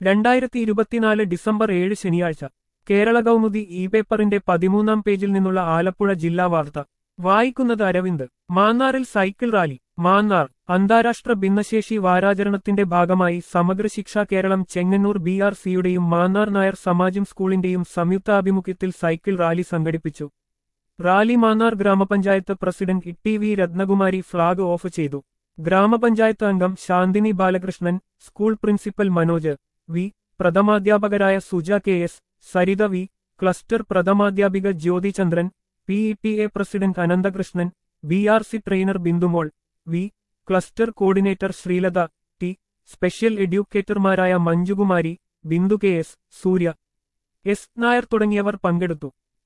രണ്ടായിരത്തി ഇരുപത്തിനാല് ഡിസംബർ ഏഴ് ശനിയാഴ്ച കേരള കൗമുദി ഇ പേപ്പറിന്റെ പതിമൂന്നാം പേജിൽ നിന്നുള്ള ആലപ്പുഴ ജില്ലാ വാർത്ത വായിക്കുന്നത് അരവിന്ദ് മാന്നാറിൽ സൈക്കിൾ റാലി മാന്നാർ അന്താരാഷ്ട്ര ഭിന്നശേഷി വാരാചരണത്തിന്റെ ഭാഗമായി സമഗ്ര ശിക്ഷ കേരളം ചെങ്ങന്നൂർ ബി ആർ സിയുടെയും മാന്നാർ നായർ സമാജം സ്കൂളിന്റെയും സംയുക്താഭിമുഖ്യത്തിൽ സൈക്കിൾ റാലി സംഘടിപ്പിച്ചു റാലി മാന്നാർ ഗ്രാമപഞ്ചായത്ത് president E V Rathnakumari flag off ചെയ്തു ഗ്രാമപഞ്ചായത്ത് അംഗം Shanthini Balakrishnan school principal Manoj V പ്രഥമാധ്യാപകരായ Suja K S Saritha V cluster പ്രഥമാധ്യാപിക Jyothi Chandran P E T A president Ananthakrishnan B R C trainer Bindumol V cluster coordinator Sreelatha T special എഡ്യൂക്കേറ്റർമാരായ Manjukumari Bindu K S Surya S Nair തുടങ്ങിയവർ പങ്കെടുത്തു